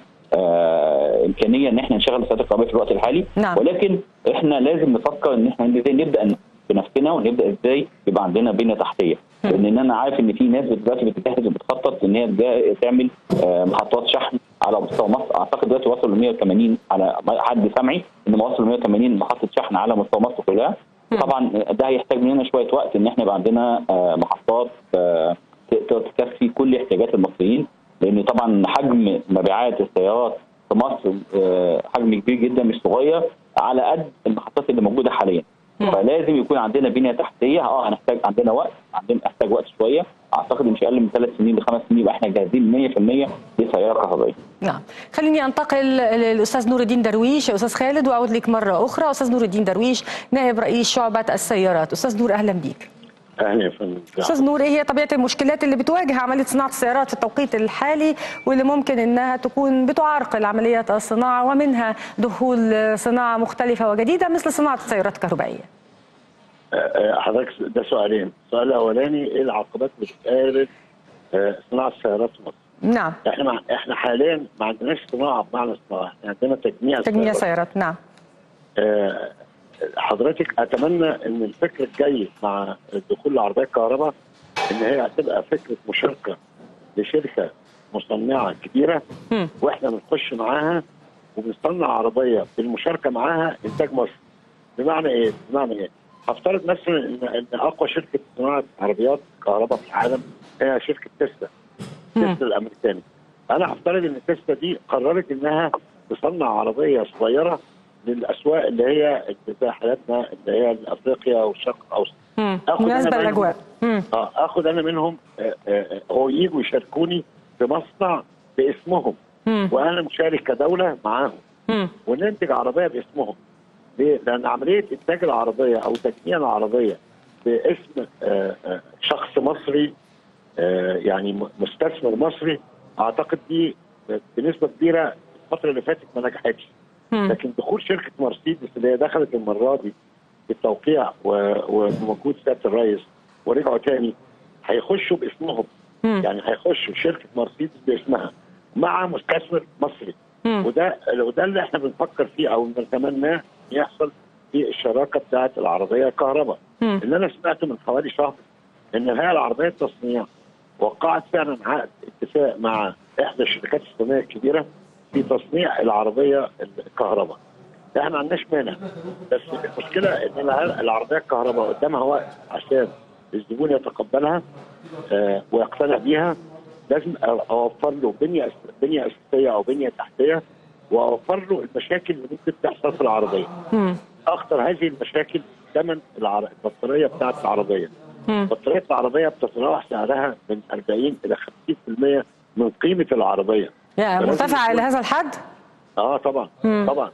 آه امكانيه ان احنا نشغل السيارات الكهربائيه في الوقت الحالي نعم. ولكن احنا لازم نفكر ان احنا ازاي نبدا بنفسنا ونبدا ازاي يبقى عندنا بنيه تحتيه لان انا عارف ان في ناس دلوقتي بتجهز وبتخطط ان هي تجا- تعمل آه محطات شحن على مستوى مصر اعتقد دلوقتي وصلوا ل 180 على حد سمعي ان وصلوا ل 180 محطه شحن على مستوى مصر كلها طبعا ده هيحتاج مننا شويه وقت ان احنا يبقى عندنا آه محطات آه تقدر تكفي كل احتياجات المصريين لان طبعا حجم مبيعات السيارات في مصر آه، حجم كبير جدا مش صغير على قد المحطات اللي موجوده حاليا فلازم يكون عندنا بنيه تحتيه اه هنحتاج عندنا وقت عندنا نحتاج وقت شويه اعتقد مش اقل من ثلاث سنين لخمس سنين يبقى احنا جاهزين 100% لسياره كهربائيه نعم خليني انتقل للاستاذ نور الدين درويش استاذ خالد واعود لك مره اخرى استاذ نور الدين درويش نائب رئيس شعبه السيارات استاذ نور اهلا بيك اهلا يا فندم استاذ نور ايه هي طبيعه المشكلات اللي بتواجه عمليه صناعه السيارات في التوقيت الحالي واللي ممكن انها تكون بتعرقل عمليات الصناعه ومنها دخول صناعه مختلفه وجديده مثل صناعه السيارات الكهربائيه آه، آه، حضرتك ده سؤالين السؤال الاولاني ايه العقبات اللي بتقابل آه، صناعه السيارات في مصر نعم احنا مع... احنا حاليا ما عندناش صناعه بمعنى صناعه احنا عندنا تجميع تجميع سيارات. سيارات نعم آه، حضرتك اتمنى ان الفكر الجاي مع دخول العربيه الكهرباء ان هي هتبقى فكره مشاركه لشركه مصنعه كبيره مم. واحنا بنخش معاها وبنصنع عربيه بالمشاركه معاها انتاج مصر بمعنى ايه؟ بمعنى ايه؟ هفترض مثلا ان ان اقوى شركه صناعه عربيات كهرباء في العالم هي شركه تسلا تسلا الامريكاني انا هفترض ان تسلا دي قررت انها تصنع عربيه صغيره للاسواق اللي هي زي حالاتنا اللي هي افريقيا والشرق الاوسط مم. آخد أنا مناسبه منهم- للاجواء مم. اه اخد انا منهم آه، آه، هو يجوا يشاركوني في مصنع باسمهم مم. وانا مشارك كدوله معاهم مم. وننتج عربيه باسمهم ليه؟ لان عمليه انتاج العربيه او تجميع العربيه باسم آه، آه، شخص مصري آه، يعني م- مستثمر مصري اعتقد دي بنسبه كبيره الفتره اللي فاتت ما نجحتش مم. لكن دخول شركه مرسيدس اللي هي دخلت المره دي بالتوقيع و- وبمجهود سياده الرئيس ورجعوا تاني هيخشوا باسمهم مم. يعني هيخشوا شركه مرسيدس باسمها مع مستثمر مصري مم. وده وده اللي احنا بنفكر فيه او بنتمناه يحصل في الشراكه بتاعه العربيه الكهرباء مم. اللي انا سمعته من حوالي شهر ان الهيئه العربيه للتصنيع وقعت فعلا عقد اتفاق مع احدى الشركات الصينيه الكبيره في تصنيع العربيه الكهرباء. احنا ما عندناش مانع بس المشكله ان الع- العربيه الكهرباء قدامها وقت عشان الزبون يتقبلها آه ويقتنع بيها لازم أ- اوفر له بنيه أس- بنيه اساسيه او بنيه تحتيه واوفر له المشاكل اللي ممكن تحصل في العربيه. مم. اخطر هذه المشاكل ثمن العر- البطاريه بتاعت العربيه. مم. بطاريه العربيه بتتراوح سعرها من 40 الى 50% من قيمه العربيه. يا فلازم مرتفعه يكون- الى هذا الحد اه طبعا مم. طبعا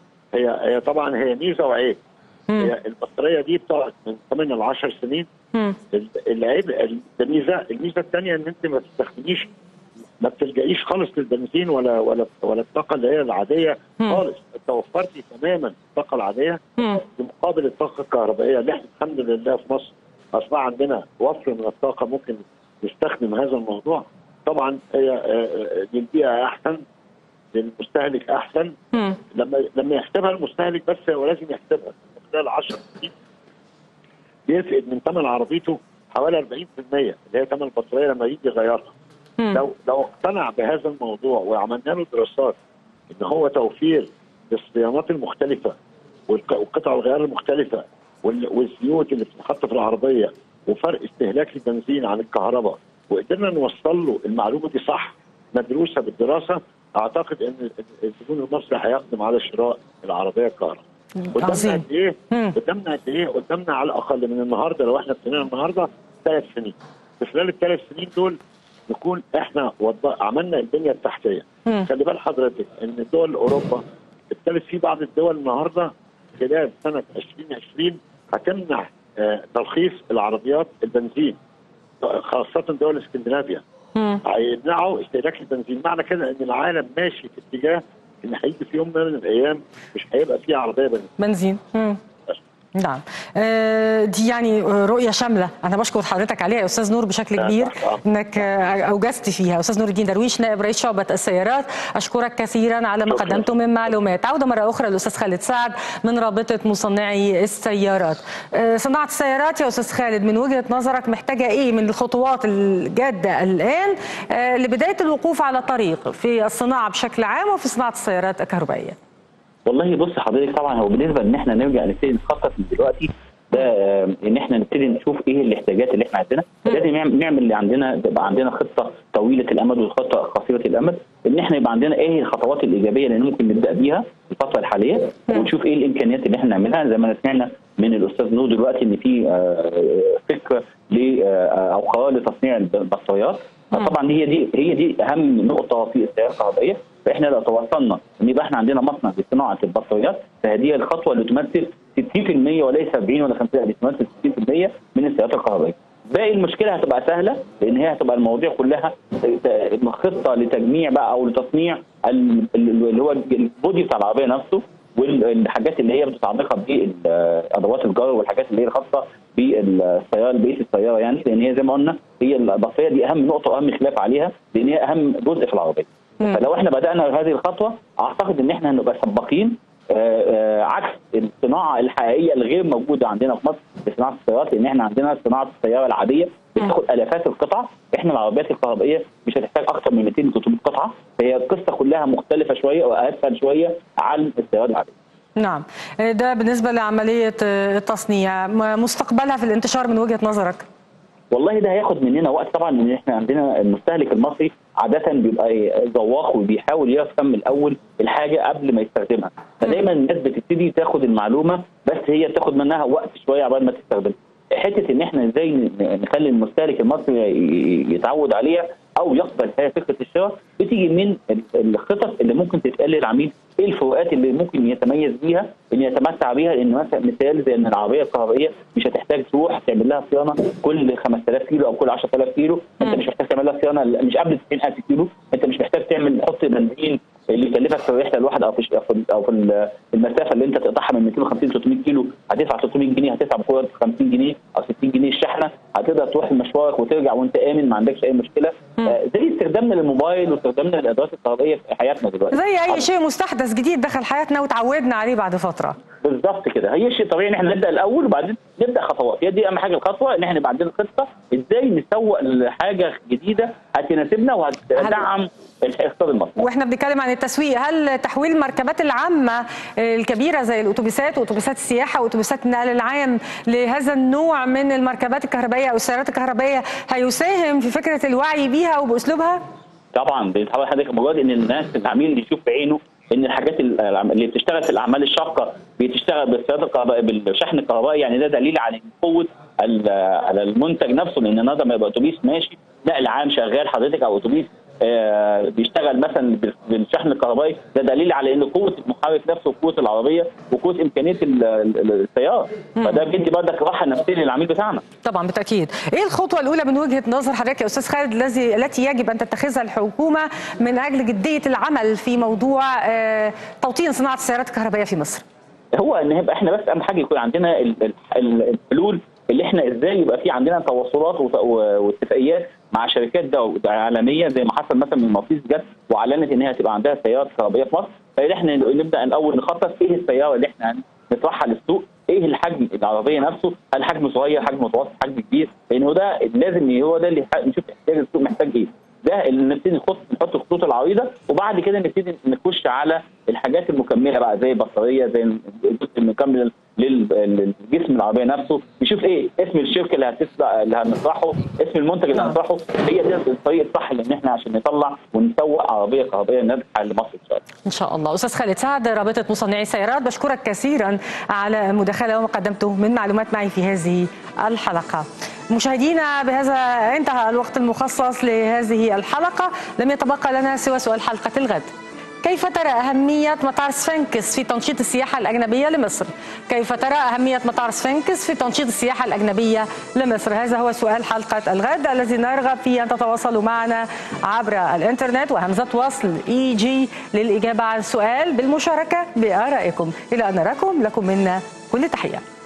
هي هي طبعا هي ميزه وعيب مم. هي البطاريه دي بتقعد من 8 ل 10 سنين مم. ال- العيب ال- الميزه الميزه الثانيه ان انت ما تستخدميش ما بتلجئيش خالص للبنزين ولا ولا ولا الطاقه اللي هي العاديه مم. خالص توفرتي تماما الطاقه العاديه مم. بمقابل الطاقه الكهربائيه اللي احنا الحمد لله في مصر اصبح عندنا وفر من الطاقه ممكن نستخدم هذا الموضوع طبعا هي آه، آه، للبيئه احسن للمستهلك احسن مم. لما لما يحسبها المستهلك بس هو لازم يحسبها خلال 10 سنين بيفقد من ثمن عربيته حوالي 40% اللي هي ثمن البطاريه لما يجي يغيرها مم. لو لو اقتنع بهذا الموضوع وعملنا له دراسات ان هو توفير للصيانات المختلفه والق- وقطع الغيار المختلفه وال- والزيوت اللي بتتحط في العربيه وفرق استهلاك البنزين عن الكهرباء وقدرنا نوصل له المعلومه دي صح مدروسه بالدراسه اعتقد ان الزبون المصري هيقدم على شراء العربيه الكهرباء قدامنا عظيم قد ايه؟ مم. قدامنا قد ايه؟ قدامنا على الاقل من النهارده لو احنا ابتدينا النهارده ثلاث سنين. في خلال الثلاث سنين دول نكون احنا وض... عملنا البنيه التحتيه. مم. خلي بال حضرتك ان دول اوروبا ابتدت في بعض الدول النهارده خلال سنه 2020 هتمنع آه، ترخيص العربيات البنزين خاصه دول اسكندنافيا. مم. هيمنعوا استهلاك البنزين، معنى كده ان العالم ماشي في اتجاه ان هيجي في يوم من الايام مش هيبقى فيه عربيه بنزين. بنزين مم. نعم آه، دي يعني آه، رؤية شاملة أنا بشكر حضرتك عليها يا أستاذ نور بشكل لا، كبير طبعاً. أنك آه، أوجزت فيها أستاذ نور الدين درويش نائب رئيس شعبة السيارات أشكرك كثيرا على ما شكراً. قدمته من معلومات عودة مرة أخرى للأستاذ خالد سعد من رابطة مصنعي السيارات آه، صناعة السيارات يا أستاذ خالد من وجهة نظرك محتاجة إيه من الخطوات الجادة الآن آه، لبداية الوقوف على طريق في الصناعة بشكل عام وفي صناعة السيارات الكهربائية والله بص حضرتك طبعا هو بالنسبه ان احنا نرجع نبتدي نخطط من دلوقتي ده آه، ان احنا نبتدي نشوف ايه الاحتياجات اللي احنا عندنا لازم نعمل نعمل اللي عندنا تبقى عندنا خطه طويله الامد وخطه قصيره الامد ان احنا يبقى عندنا ايه الخطوات الايجابيه اللي ممكن نبدا بيها في الفتره الحاليه ونشوف ايه الامكانيات اللي احنا نعملها زي ما سمعنا من الاستاذ نور دلوقتي ان في آه، فكره ل آه، او قرار لتصنيع البطاريات طبعا هي دي هي دي اهم نقطه في السياره الكهربائيه فاحنا لو توصلنا ان يبقى احنا عندنا مصنع لصناعه البطاريات فهذه الخطوه اللي تمثل 60% وليس 40 ولا 50 دي تمثل 60% من السيارات الكهربائيه. باقي المشكله هتبقى سهله لان هي هتبقى المواضيع كلها خطه لتجميع بقى او لتصنيع ال- ال- اللي هو البودي بتاع العربيه نفسه والحاجات اللي هي متعلقه بادوات الجر والحاجات اللي هي الخاصه بالسياره بقيه السياره يعني لان هي زي ما قلنا هي البطاريه دي اهم نقطه واهم خلاف عليها لان هي اهم جزء في العربيه. فلو احنا بدانا هذه الخطوه اعتقد ان احنا هنبقى سباقين آه، آه، عكس الصناعه الحقيقيه الغير موجوده عندنا في مصر في صناعه السيارات لان احنا عندنا صناعه السياره العاديه بتاخد الافات القطع احنا العربيات الكهربائيه مش هتحتاج اكثر من 200 300 قطعه فهي القصه كلها مختلفه شويه واسهل شويه عن السيارات العاديه نعم ده بالنسبة لعملية آه، التصنيع م- مستقبلها في الانتشار من وجهة نظرك والله ده هياخد مننا وقت طبعا لان احنا عندنا المستهلك المصري عاده بيبقى ذواق وبيحاول يفهم الاول الحاجه قبل ما يستخدمها فدايما الناس بتبتدي تاخد المعلومه بس هي بتاخد منها وقت شويه عبال ما تستخدمها حته ان احنا ازاي ن- نخلي المستهلك المصري ي- يتعود عليها او يقبل هي فكره الشراء بتيجي من ال- الخطط اللي ممكن تتقال للعميل ايه الفروقات اللي ممكن يتميز بيها ان يتمتع بيها لان مثلا مثال زي ان العربيه الكهربائيه مش هتحتاج تروح تعمل لها صيانه كل 5000 كيلو او كل 10000 كيلو انت مش محتاج تعمل لها صيانه مش قبل 90000 كيلو انت مش محتاج تعمل تحط بنزين اللي يكلفك في الرحله الواحده او في أو في- او في المسافه اللي انت تقطعها من 250 300 كيلو هتدفع 300 جنيه هتدفع بقوه 50 جنيه او 60 جنيه الشحنه هتقدر تروح مشوارك وترجع وانت امن ما عندكش اي مشكله آه، زي استخدامنا للموبايل واستخدامنا للادوات الكهربائيه في حياتنا دلوقتي زي أي شيء مستحدث جديد دخل حياتنا وتعودنا عليه بعد فترة بالظبط كده هي شيء طبيعي ان احنا نبدا الاول وبعدين نبدا خطوات هي دي اهم حاجه الخطوه ان احنا يبقى عندنا خطه ازاي نسوق لحاجه جديده هتناسبنا وهتدعم الاقتصاد المصري واحنا بنتكلم عن التسويق هل تحويل المركبات العامة الكبيرة زي الأتوبيسات وأتوبيسات السياحة وأتوبيسات النقل العام لهذا النوع من المركبات الكهربائية أو السيارات الكهربائية هيساهم في فكرة الوعي بيها وبأسلوبها؟ طبعا بيتحول حضرتك مجرد ان الناس العميل يشوف بعينه ان الحاجات ال- اللي بتشتغل في الاعمال الشاقه بتشتغل بالسيارات الكهربائيه بالشحن الكهربائي يعني ده دليل على قوه ال- على المنتج نفسه لان النهارده لما يبقى اتوبيس ماشي نقل عام شغال حضرتك او اتوبيس آه، بيشتغل مثلا بال- بالشحن الكهربائي ده دليل على ان قوه المحرك نفسه وقوه العربيه وقوه امكانيه ال- ال- السياره فده بيدي برضك راحه نفسيه للعميل بتاعنا طبعا بالتاكيد ايه الخطوه الاولى من وجهه نظر حضرتك يا استاذ خالد الذي التي يجب ان تتخذها الحكومه من اجل جديه العمل في موضوع آه، توطين صناعه السيارات الكهربائيه في مصر هو ان يبقى احنا بس اهم حاجه يكون عندنا ال- ال- ال- الحلول اللي احنا ازاي يبقى في عندنا تواصلات وت- و- واتفاقيات مع شركات دو- عالميه زي ما حصل مثلا من مرسيدس جت واعلنت ان هي هتبقى عندها سيارات كهربائيه في مصر فاحنا نبدا الاول نخطط ايه السياره اللي احنا نطرحها للسوق ايه الحجم العربيه نفسه هل حجم صغير حجم متوسط حجم كبير لان هو ده لازم هو ده اللي يح- نشوف احتياج السوق محتاج ايه ده اللي نبتدي نحط نحط الخطوط العريضه وبعد كده نبتدي نخش على الحاجات المكمله بقى زي البطاريه زي الجزء المكمل لل- للجسم العربيه نفسه نشوف ايه اسم الشركه اللي هتسبق اللي هنطرحه اسم المنتج اللي هنطرحه هي دي الطريق الصح لان احنا عشان نطلع ونسوق عربيه كهربائيه ناجحه لمصر ان شاء الله ان شاء الله استاذ خالد سعد رابطه مصنعي السيارات بشكرك كثيرا على المداخله وما قدمته من معلومات معي في هذه الحلقه مشاهدينا بهذا انتهى الوقت المخصص لهذه الحلقه لم يتبقى لنا سوى سؤال حلقه الغد كيف ترى أهمية مطار سفنكس في تنشيط السياحة الأجنبية لمصر؟ كيف ترى أهمية مطار سفنكس في تنشيط السياحة الأجنبية لمصر؟ هذا هو سؤال حلقة الغد الذي نرغب في أن تتواصلوا معنا عبر الإنترنت وهمزة وصل إي جي للإجابة على السؤال بالمشاركة بآرائكم إلى أن نراكم لكم منا كل تحية